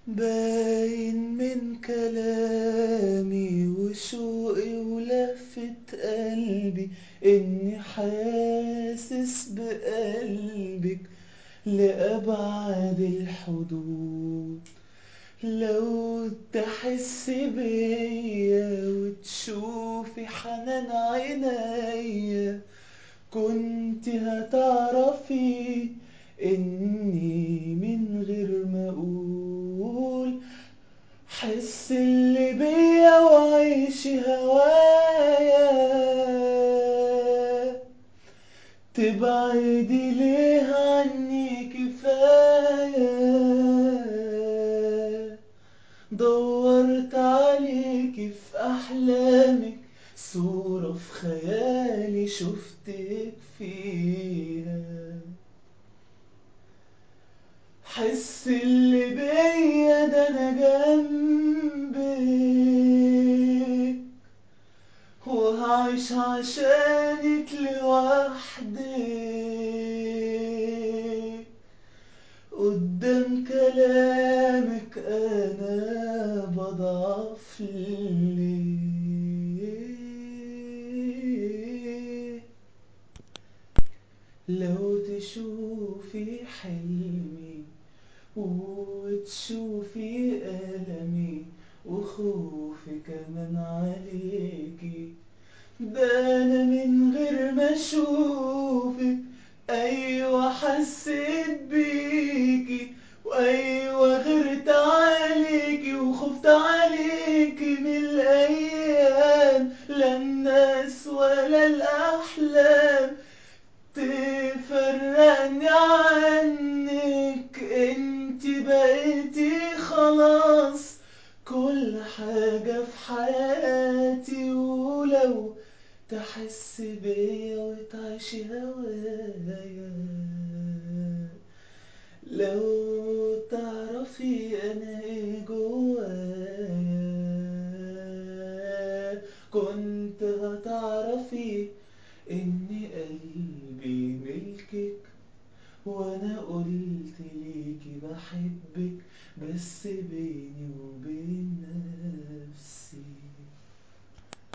باين من كلامي وشوقي ولفة قلبي إني حاسس بقلبك لأبعد الحدود لو تحس بيا وتشوفي حنان عينيا كنت هتعرفي إني من غير ما أقول حس اللي بيا وعيش هوايا تبعدي ليه عني كفاية دورت عليكي في أحلامك صورة في خيالي شفتك فيها حس اللي بيا ده أنا جنبك وهعيش عشانك لوحدك قدام كلامك أنا بضعف ليه لو تشوفي حلمي وتشوفي ألمي وخوفي كمان عليكي ده أنا من غير ما أشوفك أيوة حسيت بيكي وأيوة غرت عليكي وخفت عليكي من الأيام لا الناس ولا الأحلام تفرقني عنك انت بقيتي خلاص كل حاجة في حياتي ولو تحس بيا وتعيشي هوايا لو تعرفي انا ايه جوايا كنت هتعرفي ان قلبي ملكك وانا قلت ليكي بحبك بس بيني وبين